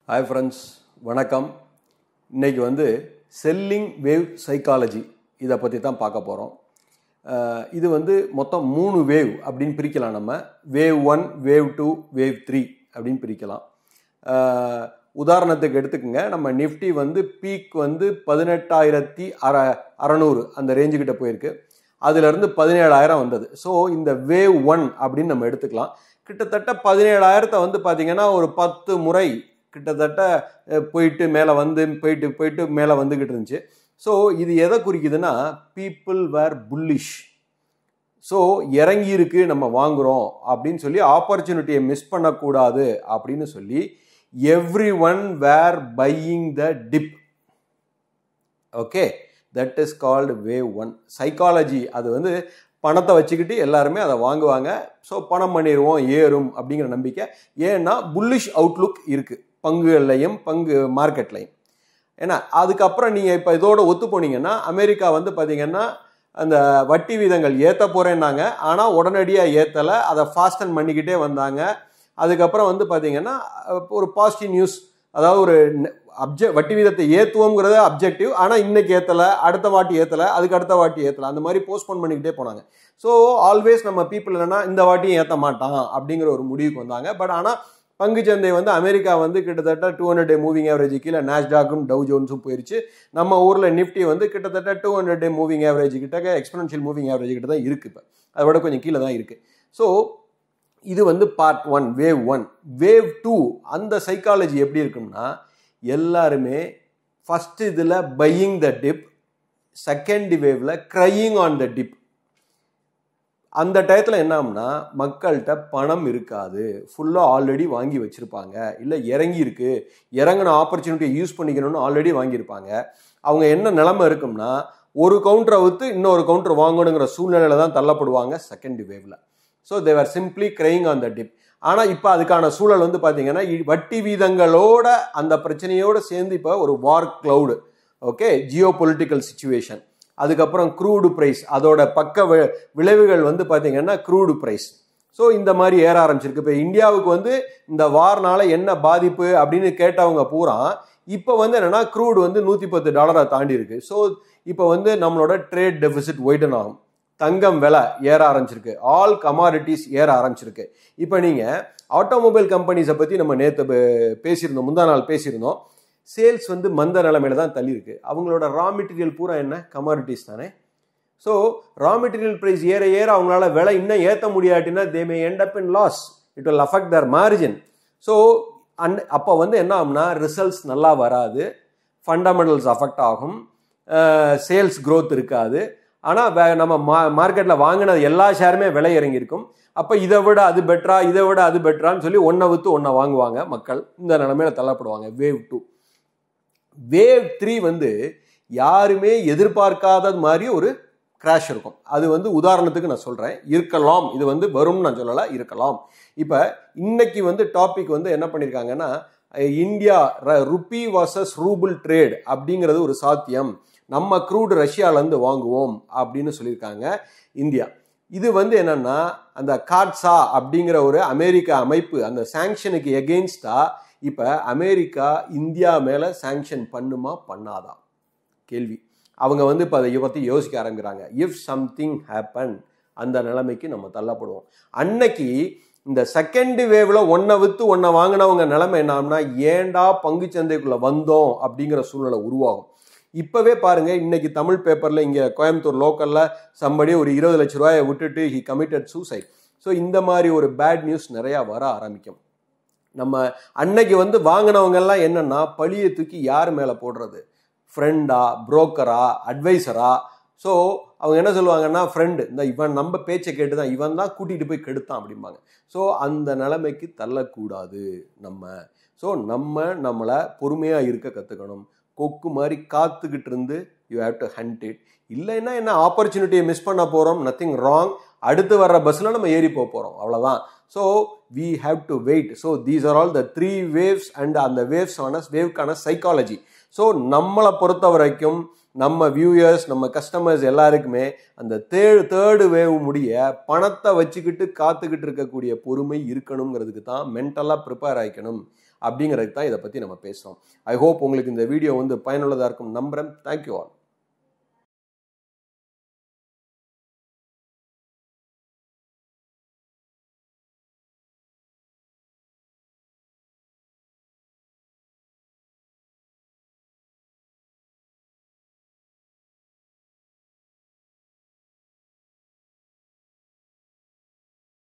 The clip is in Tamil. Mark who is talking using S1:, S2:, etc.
S1: ஹாய் ஃப்ரெண்ட்ஸ் வணக்கம் இன்னைக்கு வந்து செல்லிங் வேவ் சைக்காலஜி இதை பற்றி தான் பார்க்க போகிறோம் இது வந்து மொத்தம் மூணு வேவ் அப்படின்னு பிரிக்கலாம் நம்ம wave one wave two wave three அப்படின்னு பிரிக்கலாம் அஹ், உதாரணத்துக்கு எடுத்துக்கோங்க நம்ம நிஃப்டி வந்து பீக் வந்து பதினெட்டாயிரத்தி அற அறநூறு அந்த ரேஞ்சுக்கிட்ட போயிருக்கு அதுலேருந்து பதினேழாயிரம் வந்தது ஸோ இந்த வேவ் ஒன் அப்படின்னு நம்ம எடுத்துக்கலாம் கிட்டத்தட்ட பதினேழாயிரத்தை வந்து பார்த்தீங்கன்னா ஒரு பத்து முறை கிட்டத்தட்ட அஹ், போயிட்டு மேலே வந்து போயிட்டு போயிட்டு மேலே வந்துக்கிட்டு இருந்துச்சு ஸோ இது எதை குறிக்குதுன்னா பீப்புள் வேர் புல்லிஷ் ஸோ இறங்கி இருக்கு நம்ம வாங்குறோம் அப்படின்னு சொல்லி ஆப்பர்ச்சுனிட்டியை மிஸ் பண்ணக்கூடாது அப்படின்னு சொல்லி every one were buying the dip okay that is called wave one psychology அது வந்து பணத்தை வச்சுக்கிட்டு எல்லாருமே அதை வாங்குவாங்க ஸோ பணம் பண்ணிடுவோம் ஏறும் அப்படிங்கிற நம்பிக்கை ஏன்னா புல்லிஷ் அவுட்லுக் இருக்குது பங்குகள்லையும் பங்கு மார்க்கெட்லையும் ஏன்னா அதுக்கப்புறம் நீங்கள் இப்போ இதோட ஒத்து போனீங்கன்னா அமெரிக்கா வந்து பார்த்தீங்கன்னா அந்த வட்டி வீதங்கள் ஏற்ற போகிறேன்னாங்க ஆனால் உடனடியாக ஏற்றலை அதை ஃபாஸ்டன் பண்ணிக்கிட்டே வந்தாங்க அதுக்கப்புறம் வந்து பார்த்தீங்கன்னா அஹ், ஒரு பாசிட்டிவ் நியூஸ் அதாவது ஒரு அப்ஜெ வட்டி வீதத்தை ஏற்றுவோங்கிறது அப்ஜெக்டிவ் ஆனால் இன்னைக்கு ஏற்றலை அடுத்த வாட்டி ஏற்றலை அதுக்கு அடுத்த வாட்டி ஏற்றலை அந்த மாதிரி போஸ்ட்போன் பண்ணிக்கிட்டே போனாங்க ஸோ ஆல்வேஸ் நம்ம பீப்புள் என்னன்னா இந்த வாட்டியும் ஏற்ற மாட்டான் அப்படிங்கிற ஒரு முடிவுக்கு வந்தாங்க பட் ஆனால் பங்குச்சந்தை வந்து அமெரிக்கா வந்து கிட்டத்தட்ட two hundred day moving average கீழே நாஸ்டாக்கும் டவ் ஜோன்ஸும் போயிருச்சு நம்ம ஊரில் நிஃப்டி வந்து கிட்டத்தட்ட two hundred day moving average கிட்ட எக்ஸ்பெனன்ஷியல் மூவிங் ஆவரேஜ் கிட்ட தான் இருக்குது இப்போ அதை விட கொஞ்சம் கீழே தான் இருக்குது ஸோ இது வந்து part one wave one wave two அந்த சைக்காலஜி எப்படி இருக்கும்னா எல்லாருமே ஃபர்ஸ்ட் இதில் பையிங் த டிப் செகண்ட் வேவ்ல க்ரையிங் ஆன் த டிப் அந்த டயத்தில் என்ன ஆகும்னா மக்கள்கிட்ட பணம் இருக்காது ஃபுல்லாக ஆல்ரெடி வாங்கி வச்சுருப்பாங்க இல்லை இறங்கி இருக்கு இறங்கின ஆப்பர்ச்சுனிட்டியை யூஸ் பண்ணிக்கணும்னு ஆல்ரெடி வாங்கியிருப்பாங்க அவங்க என்ன நிலைமை இருக்கும்னா ஒரு கவுண்டரை விற்று இன்னொரு கவுண்டர் வாங்கணுங்கிற சூழ்நிலையில தான் தள்ளப்படுவாங்க செகண்ட் வேவ்ல so they were simply crying on the dip ஆனால் இப்போ அதுக்கான சூழல் வந்து பார்த்தீங்கன்னா இ- வட்டி வீதங்களோட அந்த பிரச்சனையோட சேர்ந்து இப்போ ஒரு war cloud okay geopolitical situation அதுக்கப்புறம் க்ரூடு ப்ரைஸ் அதோட பக்க வி- விளைவுகள் வந்து பார்த்தீங்கன்னா க்ரூடு ப்ரைஸ் ஸோ இந்த மாதிரி ஏற ஆரம்பிச்சிருக்கு இப்போ இந்தியாவுக்கு வந்து இந்த வார்னால என்ன பாதிப்பு அப்படின்னு கேட்டவங்க பூரா இப்போ வந்து என்னன்னா க்ரூடு வந்து நூற்றி பத்து டாலரை தாண்டி இருக்கு ஸோ இப்போ வந்து நம்மளோட ட்ரேட் டெபிசிட் ஒய்டன் ஆகும் தங்கம் விலை ஏற ஆரம்பிச்சிருக்கு ஆல் கமாடிட்டிஸ் ஏற ஆரம்பிச்சிருக்கு இப்போ நீங்கள் ஆட்டோமொபைல் கம்பெனிஸை பற்றி நம்ம நேற்று பேசியிருந்தோம் முந்தா நாள் பேசியிருந்தோம் சேல்ஸ் வந்து மந்த நிலைமையில தான் தள்ளி இருக்கு அவங்களோட ரா மெட்டீரியல் பூரா என்ன கமாடிட்டிஸ் தானே ஸோ ரா மெட்டீரியல் ப்ரைஸ் ஏற ஏற அவங்களால விலை இன்னும் ஏற்ற முடியாட்டினா they may end up in loss it will affect their margin so அன் அப்போ வந்து என்ன ஆகும்னா ரிசல்ட்ஸ் நல்லா வராது ஃபண்டமெண்டல்ஸ் அஃபெக்ட் ஆகும் சேல்ஸ் growth இருக்காது ஆனால் நம்ம மா மார்க்கெட்டில் வாங்கினது எல்லா ஷேருமே விலை இறங்கியிருக்கும் அப்போ இதை விட அது பெட்டரா இதை விட அது பெட்டரான்னு சொல்லி ஒன்றை விற்று ஒன்றை வாங்குவாங்க மக்கள் இந்த நிலமையில தள்ளப்படுவாங்க வேவ் டூ வேவ் த்ரீ வந்து யாருமே எதிர்பார்க்காத மாதிரி ஒரு கிராஷ் இருக்கும் அது வந்து உதாரணத்துக்கு நான் சொல்கிறேன் இருக்கலாம் இது வந்து வரும்னு நான் சொல்லலை இருக்கலாம் இப்போ இன்னைக்கு வந்து டாபிக் வந்து என்ன பண்ணியிருக்காங்கன்னா அஹ், India rupee versus rouble trade அப்படிங்கிறது ஒரு சாத்தியம் நம்ம க்ரூடு ரஷ்யாலேருந்து வாங்குவோம் அப்படின்னு சொல்லியிருக்காங்க இந்தியா இது வந்து என்னன்னா அந்த காட்ஸா அப்படிங்கிற ஒரு அமெரிக்க அமைப்பு அந்த சாங்ஷனுக்கு எகெயின்ஸ்டா இப்போ அமெரிக்கா இந்தியா மேலே சாங்ஷன் பண்ணுமா பண்ணாதா கேள்வி அவங்க வந்து இப்போ அதை பற்றி யோசிக்க ஆரம்பிக்கிறாங்க இஃப் சம்திங் ஹேப்பன் அந்த நிலைமைக்கு நம்ம தள்ளப்படுவோம் அன்னைக்கு இந்த செகண்ட் வேவ்ல ஒன்றை விற்று ஒன்றை வாங்கினவங்க நிலைமை என்னன்னா ஏன்டா பங்கு சந்தைக்குள்ள வந்தோம் அப்படிங்கிற சூழ்நிலை உருவாகும் இப்போவே பாருங்க இன்னைக்கு தமிழ் பேப்பர்ல இங்கே கோயம்புத்தூர் லோக்கல்ல சம்படி ஒரு இருபது லட்ச ரூபாயை விட்டுட்டு ஹி கமிட்டட் சூசைட் ஸோ இந்த மாதிரி ஒரு பேட் நியூஸ் நிறையா வர ஆரம்பிக்கும் நம்ம அன்னைக்கு வந்து வாங்கினவங்க எல்லாம் என்னன்னா பழியை தூக்கி யார் மேலே போடுறது ஃப்ரெண்டா புரோக்கரா அட்வைசரா ஸோ அவங்க என்ன சொல்லுவாங்கன்னா ஃப்ரெண்டு இந்த இவன் நம்ம பேச்சை கேட்டு தான் இவன் தான் கூட்டிகிட்டு போய் கெடுத்தான் அப்படிம்பாங்க ஸோ அந்த நிலைமைக்கு தள்ளக்கூடாது நம்ம ஸோ நம்ம நம்மளை பொறுமையாக இருக்க கற்றுக்கணும் கொக்கு மாதிரி காத்துக்கிட்டு இருந்து you have to hunt it இல்லைன்னா என்ன ஆப்பர்ச்சுனிட்டியை மிஸ் பண்ண போகிறோம் நத்திங் ராங் அடுத்து வர்ற பஸ்ஸில் நம்ம ஏறி போக போகிறோம் அவ்வளோதான் so we have to wait so these are all the three waves and அந்த வேவ்ஸ் ஆன வேவ்க்கான சைக்காலஜி ஸோ நம்மளை பொறுத்த வரைக்கும் நம்ம வியூயர்ஸ் நம்ம கஸ்டமர்ஸ் எல்லாருக்குமே அந்த தேர்டு தேர்டு வேவ் முடிய பணத்தை வச்சுக்கிட்டு காத்துக்கிட்டு இருக்கக்கூடிய பொறுமை இருக்கணுங்கிறதுக்கு தான் மென்டலாக ப்ரிப்பேர் ஆகிக்கணும் அப்படிங்கிறதுக்கு தான் இதை பற்றி நம்ம பேசுகிறோம் ஐ ஹோப் உங்களுக்கு இந்த வீடியோ வந்து பயனுள்ளதாக இருக்கும் நம்புகிறேன் தேங்க்யூ ஆல்